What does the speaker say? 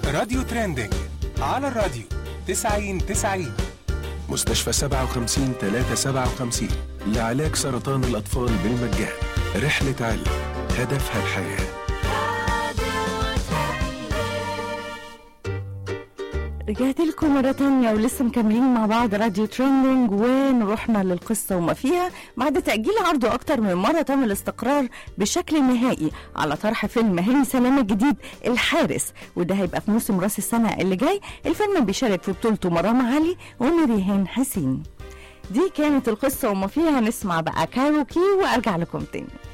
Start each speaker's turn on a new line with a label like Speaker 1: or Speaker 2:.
Speaker 1: راديو ترندنج على الراديو 90 90
Speaker 2: مستشفى 57 357 لعلاج سرطان الأطفال بالمجان رحلة علم هدفها الحياه
Speaker 3: رجعت لكم مرة تانية ولسه مكملين مع بعض راديو ترندنج ونروحنا للقصة وما فيها بعد تأجيل عرضه أكتر من مرة تم الاستقرار بشكل نهائي على طرح فيلم هاني سلامة الجديد الحارس وده هيبقى في موسم راس السنة اللي جاي الفيلم بيشارك في بطولته مرام علي ومريهان حسين دي كانت القصة وما فيها نسمع بقى كاروكي وأرجع لكم تاني